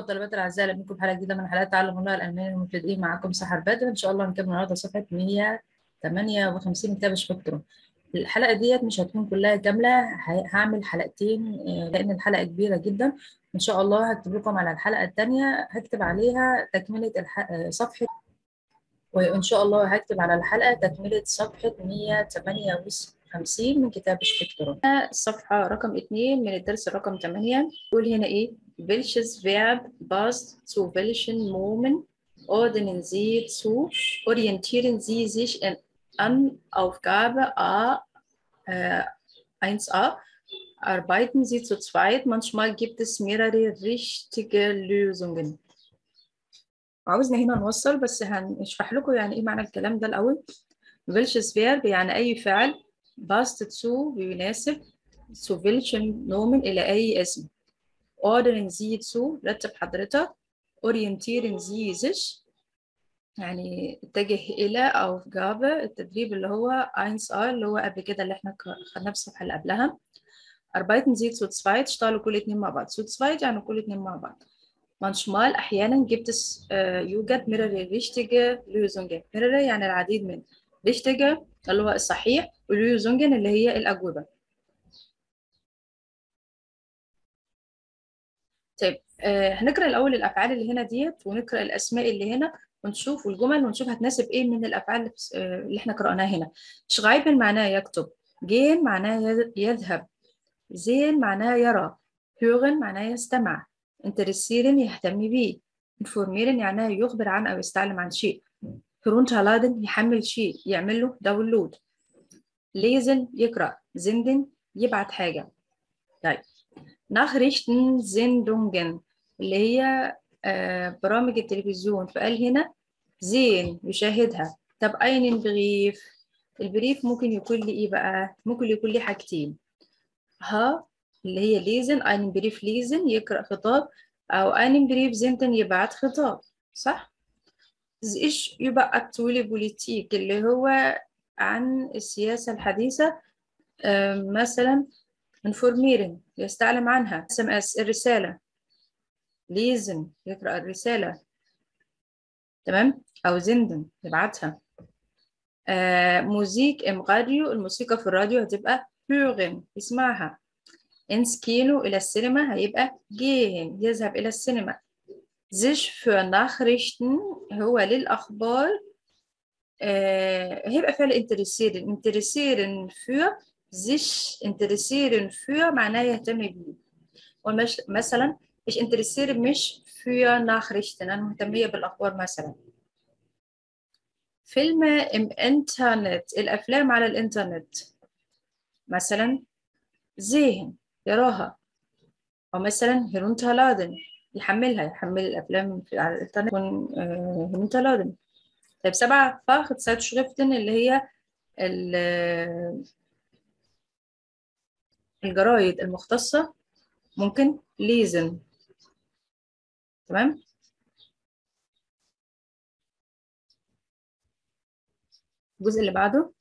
والطلبات الاعزاء اهلا بكم في حلقه جديده من حلقات تعلم اللغه الالمانيه للمبتدئين معاكم سحر بدر ان شاء الله هنكمل النهارده صفحه 158 كتاب سبيكتروم الحلقه ديت مش هتكون كلها كامله ه- هعمل حلقتين آه، لان الحلقه كبيره جدا ان شاء الله هكتب لكم على الحلقه الثانيه هكتب عليها تكمله الح... آه، صفحه وان شاء الله هكتب على الحلقه تكمله صفحه 158 من كتاب سبيكتروم الصفحه رقم 2 من الدرس رقم 8 يقول هنا ايه welches Verb passt zu welchen Nomen ordnen Sie zu orientieren Sie sich in, an Aufgabe A äh, 1a arbeiten Sie zu zweit manchmal gibt es mehrere richtige Lösungen عاوزنا هنا نوصل بس هنشرح لكم يعني ايه معنى الكلام ده الاول welches Verb يعني اي فعل passt zu بيناسب zu welchen Nomen الى اي اسم ordnen Sie zu رتب حضرتك orientieren Sie sich يعني اتجه إلى Aufgabe التدريب اللي هو 1a اللي هو قبل كده اللي احنا ك- خدناه في الصفحة اللي قبلها arbeiten Sie zu zweit اشتغلوا كل اتنين مع بعض zu zweit يعني كل اتنين مع بعض manchmal أحيانا gibt es äh, يوجد mehrere richtige Lösungen mehrere يعني العديد من richtige اللي هو الصحيح و Lösungen اللي هي الأجوبة طيب آه هنقرا الاول الافعال اللي هنا ديت ونقرا الاسماء اللي هنا ونشوف والجمل ونشوف هتناسب ايه من الافعال اللي في- آه، اللي احنا قراناها هنا شغايبن معناه يكتب جين معناه يذ- يذهب زين معناه يرى hören معناه يستمع interessieren يهتم بيه informieren يعني يخبر عن او يستعلم عن شيء herunterladen يحمل شيء يعمل له داونلود lesen يقرا senden يبعت حاجه طيب Nachrichten Sendungen اللي هي آه، برامج التلفزيون فقال هنا زين يشاهدها طب أين بريف البريف ممكن يكون لي إيه بقى ممكن يكون لي حاجتين ها اللي هي ليزن أين بريف ليزن يقرأ خطاب أو أين بريف زنتن يبعت خطاب صح إيش يبقى أكتولي بوليتيك اللي هو عن السياسة الحديثة آه، مثلا انفورميرن يستعلم عنها اس ام اس الرسالة ليزن يقرأ الرسالة تمام أو زندن يبعتها آه موزيك ام راديو الموسيقى في الراديو هتبقى hören يسمعها انس كينو إلى السينما هيبقى gehen يذهب إلى السينما sich für Nachrichten هو للأخبار آه هيبقى فعل interessieren interessieren für sich interessieren für معناه يهتم بيه ومش مثلا ich interessiere mich für Nachrichten أنا مهتمية بالأخبار مثلا فيلم im إنترنت الأفلام على الإنترنت مثلا sehen يراها أو مثلا herunterladen يحملها يحمل الأفلام في على الإنترنت يكون آه، herunterladen طيب سبعة فاخد Zeitschriften اللي هي ال- الجرايد المختصة ممكن lesen تمام الجزء اللي بعده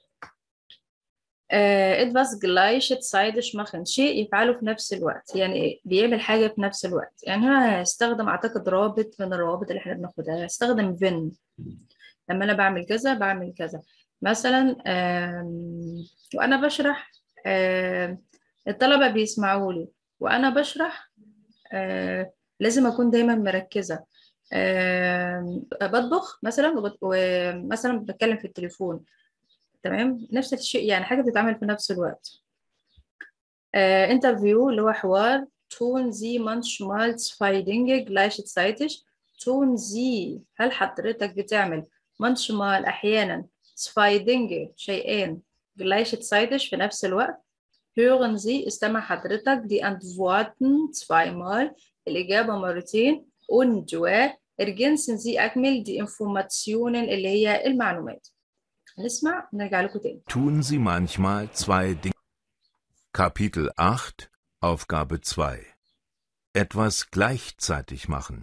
آه، etwas gleichzeitig machen شيء يفعله في نفس الوقت يعني إيه؟ بيعمل حاجة في نفس الوقت يعني هنا هستخدم أعتقد رابط من الروابط اللي احنا بناخدها هستخدم when لما أنا بعمل كذا بعمل كذا مثلا آم، وأنا بشرح آم، الطلبة بيسمعوا لي وأنا بشرح آه، لازم أكون دايما مركزة آم، بطبخ مثلا وبت- ومثلا بتكلم في التليفون تمام نفس الشيء يعني حاجة بتتعمل في نفس الوقت آه، انترفيو اللي هو حوار tun Sie manchmal zwei Dinge gleichzeitig tun Sie هل حضرتك بتعمل manchmal أحيانا zwei Dinge شيئين gleichzeitig في نفس الوقت hören Sie استمع حضرتك die Antworten zweimal الإجابة مرتين und و ergänzen Sie أكمل die Informationen اللي هي المعلومات هنسمع ونرجع لكم تاني Tun Sie manchmal zwei Dinge. Kapitel 8, Aufgabe 2. Etwas gleichzeitig machen.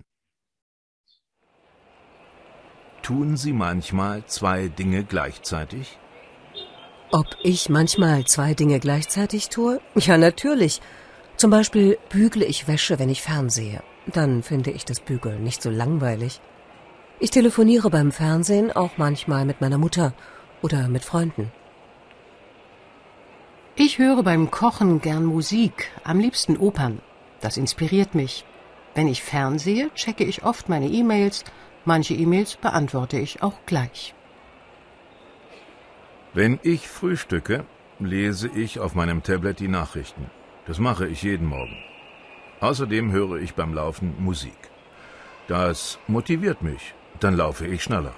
Tun Sie manchmal zwei Dinge gleichzeitig? Ob ich manchmal zwei Dinge gleichzeitig tue? Ja, natürlich. Zum Beispiel bügle ich Wäsche, wenn ich fernsehe. Dann finde ich das Bügeln nicht so langweilig. Ich telefoniere beim Fernsehen auch manchmal mit meiner Mutter oder mit Freunden. Ich höre beim Kochen gern Musik, am liebsten Opern. Das inspiriert mich. Wenn ich fernsehe, checke ich oft meine E-Mails. Manche E-Mails beantworte ich auch gleich. Wenn ich frühstücke, lese ich auf meinem Tablet die Nachrichten. Das mache ich jeden Morgen. Außerdem höre ich beim Laufen Musik. Das motiviert mich. Dann laufe ich schneller.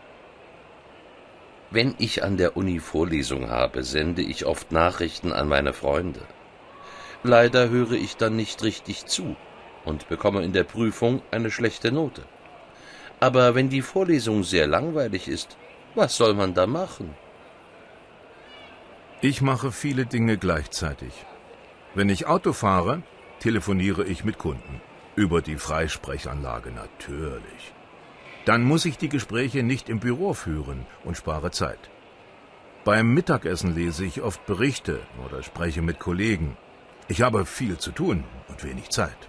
Wenn ich an der Uni Vorlesung habe, sende ich oft Nachrichten an meine Freunde. Leider höre ich dann nicht richtig zu und bekomme in der Prüfung eine schlechte Note. Aber wenn die Vorlesung sehr langweilig ist, was soll man da machen? Ich mache viele Dinge gleichzeitig. Wenn ich Auto fahre, telefoniere ich mit Kunden. Über die Freisprechanlage natürlich. Dann muss ich die Gespräche nicht im Büro führen und spare Zeit. Beim Mittagessen lese ich oft Berichte oder spreche mit Kollegen. Ich habe viel zu tun und wenig Zeit.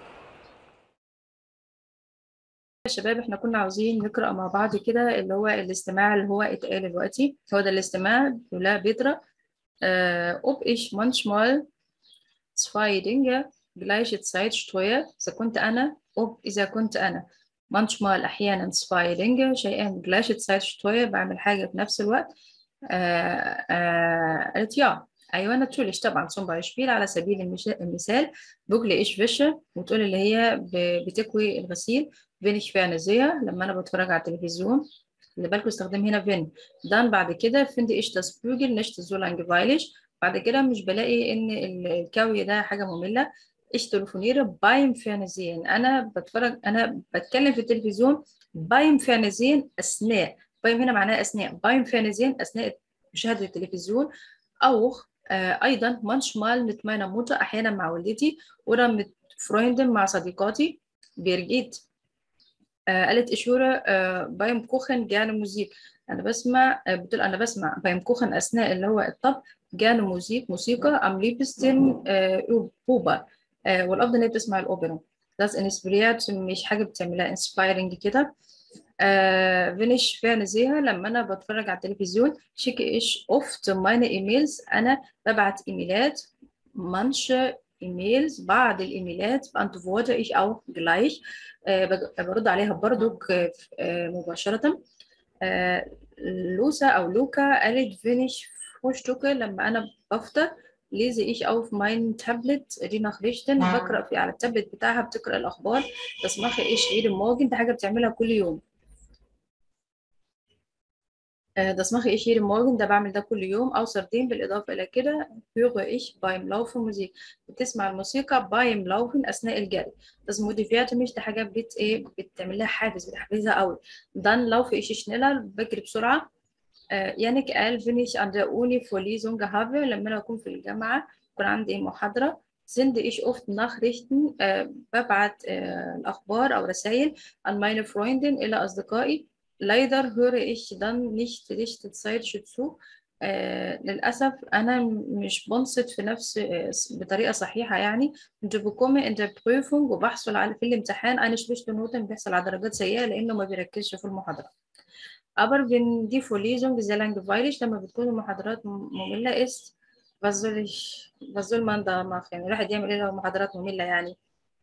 يا شباب احنا كنا عاوزين نقرأ مع بعض كده اللي هو الاستماع اللي هو اتقال دلوقتي هو ده الاستماع لا بيترا äh, ob ich manchmal zwei Dinge gleiche Zeit steuere إذا كنت أنا ob إذا كنت أنا manchmal أحيانا zwei Dinge شيئين gleiche Zeit steuere بعمل حاجة في نفس الوقت آه آه قالت ja أيوة natürlich طبعا zum Beispiel على سبيل المش- المثال بقول إيش فيشة وتقول اللي هي ب- بتكوي الغسيل wenn ich fernsehe لما أنا بتفرج على التلفزيون اللي بالكم استخدم هنا wenn dann بعد كده finde ich das Bügeln nicht so langweilig بعد كده مش بلاقي إن ال- الكوي ده حاجة مملة ich telefoniere beim Fernsehen أنا بتفرج أنا بتكلم في التلفزيون beim Fernsehen أثناء beim هنا معناه أثناء beim Fernsehen أثناء مشاهدة التلفزيون auch äh, أيضا manchmal mit meiner Mutter أحيانا مع والدتي oder mit Freunden مع صديقاتي بيرجيت آه، قالت إشورة آه، beim Kochen gerne Musik أنا بسمع آه، بتقول أنا بسمع beim Kochen أثناء اللي هو الطبخ gerne Musik موسيقى am liebsten آه، أوبر آه، والأفضل إن هي بتسمع الأوبرا das inspiriert مش حاجة بتعملها inspiring كده آه، wenn ich fernsehe لما أنا بتفرج على التلفزيون schicke ich oft meine E-Mails أنا ببعت إيميلات manche E-Mails بعض الإيميلات beantworte ich auch gleich آه، بج- برد عليها برضو مباشرة آه، لوسا أو لوكا قالت wenn ich frühstücke لما أنا بفطر lese ich auf mein Tablet die Nachrichten بقرأ في على التابلت بتاعها بتقرأ الأخبار das mache ich jeden Morgen دي حاجة بتعملها كل يوم آه، das mache ich jeden Morgen ده بعمل ده كل يوم außerdem بالإضافة إلى كده höre ich beim Laufen Musik بتسمع الموسيقى beim Laufen أثناء الجري das motiviert mich ده حاجة بت إيه بتعمل لها حافز بتحفزها قوي dann laufe ich schneller بجري بسرعة آه، يانك قال wenn ich an der Uni Vorlesung habe لما أنا أكون في الجامعة يكون عندي محاضرة sende ich oft Nachrichten آه، ببعت آه، الأخبار أو رسائل an meine Freundin إلى أصدقائي leider höre ich dann nicht rechtzeitig zu آه، للأسف أنا مش بنصت في نفس آه، بطريقة صحيحة يعني und bekomme in der Prüfung وبحصل على في الامتحان eine schlechte Note بيحصل على درجات سيئة لأنه ما بيركزش في المحاضرة aber wenn die Vorlesung sehr langweilig لما بتكون المحاضرات م- مملة ist was soll ich was soll man da machen يعني الواحد يعمل إيه لو المحاضرات مملة يعني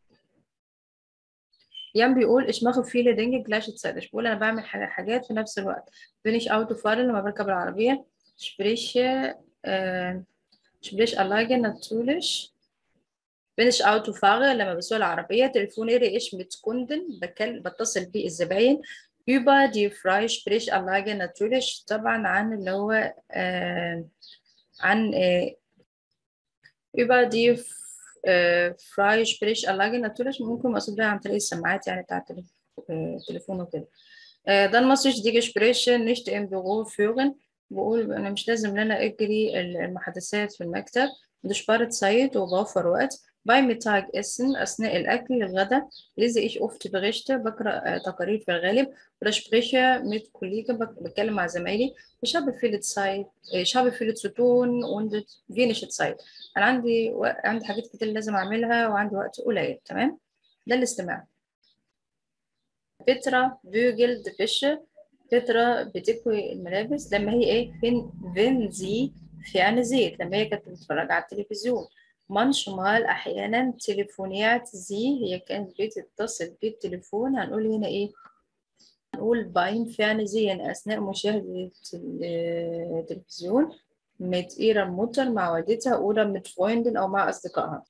يان بيقول ich mache viele Dinge gleichzeitig بقول أنا بعمل ح- حاجات في نفس الوقت wenn ich Auto fahre لما بركب العربية spreche äh, sprich alleine natürlich wenn ich Auto fahre لما بسوق العربية telefoniere ich mit Kunden بكل بتصل بالزباين über die Freisprichanlage natürlich طبعا عن اللي هو آه عن آه über die äh, Freisprechanlage natürlich ممكن مقصود بها عن طريق السماعات يعني بتاع التليف- آه، التليفون وكده آه، dann muss ich die Gespräche nicht im Büro führen بقول أنا مش لازم إن أنا أجري المحادثات في المكتب ده spart Zeit وبوفر وقت beim Mittagessen أثناء الأكل الغداء lese ich oft Berichte بقرأ آه، تقارير في الغالب oder spreche mit Kollegen بك- بتكلم مع زمايلي ich habe viele Zeit ich habe viel zu tun und wenig Zeit أنا عندي و... عندي حاجات كتير لازم أعملها وعندي وقت قليل تمام ده الاستماع بترا بوجل دفش بترا بتكوي الملابس لما هي ايه فين فين زي في زيت لما هي كانت بتتفرج على التلفزيون منشمال احيانا تليفونيات زي هي كانت بتتصل بالتليفون هنقول هنا ايه هنقول باين فعل زي اثناء مشاهدة التلفزيون mit ihrer Mutter مع والدتها oder mit Freunden أو مع أصدقائها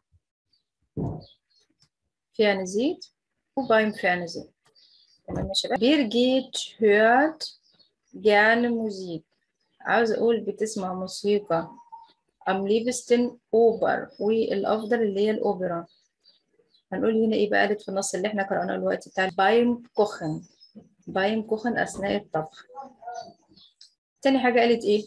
Fernsehen وbeim Fernsehen تمام يا شباب بيرجيت hört gerne Musik عاوز أقول بتسمع موسيقى am liebsten أوبر والأفضل اللي هي الأوبرا هنقول هنا إيه بقى قالت في النص اللي إحنا قرأناه الوقت بتاع بايم كوخن بايم كوخن أثناء الطبخ تاني حاجة قالت إيه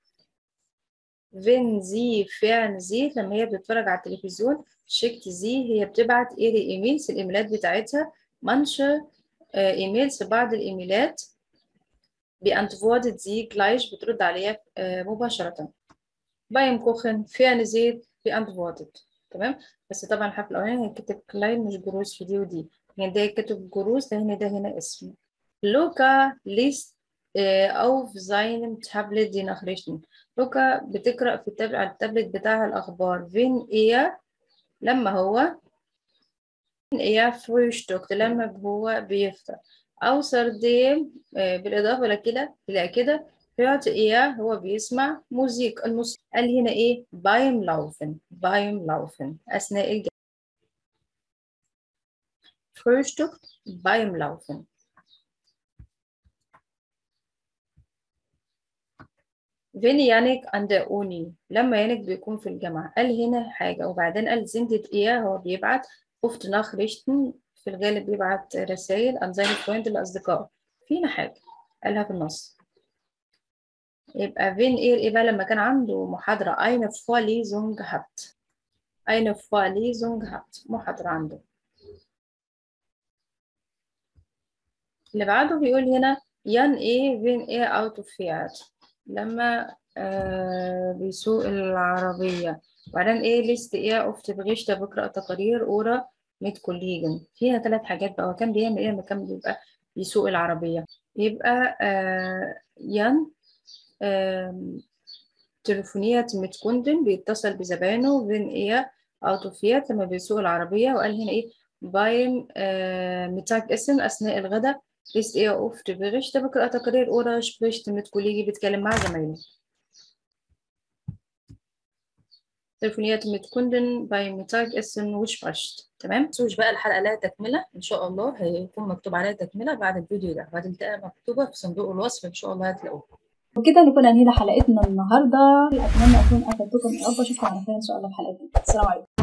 wenn sie fernsieht لما هي بتتفرج على التلفزيون شيكت زي هي بتبعت إيري إيميلز الإيميلات بتاعتها manche إيميلز في بعض الإيميلات beantwortet sie gleich بترد عليها مباشرة beim Kochen fernsieht beantwortet تمام بس طبعا الحرف الأولاني كتب كلاين مش جروس في دي ودي يعني ده كتب جروس ده هنا ده هنا اسم لوكا liest auf seinem Tablet die Nachrichten لوكا بتقرأ في التابلت على التابلت بتاعها الأخبار فين إيه لما هو إيه frühstückt لما هو بيفطر außerdem بالإضافة لكده إلى كده hört إيه هو بيسمع موسيقى الموسيقى قال هنا إيه beim Laufen beim Laufen أثناء الجري frühstückt beim Laufen فين يانيك عند أوني لما يانيك بيكون في الجامعة قال هنا حاجة وبعدين قال زندت إيه هو بيبعت أفت ناخريشتن في الغالب بيبعت رسائل عن زي فريند لأصدقائه فينا حاجة قالها في النص يبقى فين إيه إيه بقى لما كان عنده محاضرة eine Vorlesung gehabt eine Vorlesung gehabt محاضرة عنده اللي بعده بيقول هنا ين إيه فين إيه أوتو فيات لما آه بيسوق العربية وبعدين ايه ليست ايه اوفت بغيشتا بقرأ تقارير اورا ميت كوليجن فيها ثلاث حاجات بقى هو كان بيعمل ايه لما كان بيبقى بيسوق العربية يبقى آه ين آه تليفونية متكوندن بيتصل بزبائنه بين ايه اوتوفيات لما بيسوق العربية وقال هنا ايه بايم آه متاك اسم اثناء الغداء ist er oft Berichte بقرأ تقارير oder spricht mit Kollegen بيتكلم مع زمايله تليفونيات mit Kunden beim Mittagessen وspricht تمام سوش بقى الحلقة لها تكملة إن شاء الله هيكون مكتوب عليها تكملة بعد الفيديو ده بعد التقى مكتوبة في صندوق الوصف إن شاء الله هتلاقوها وكده نكون انهينا حلقتنا النهارده اتمنى اكون افدتكم يا رب اشوفكم على خير ان شاء الله في حلقه السلام عليكم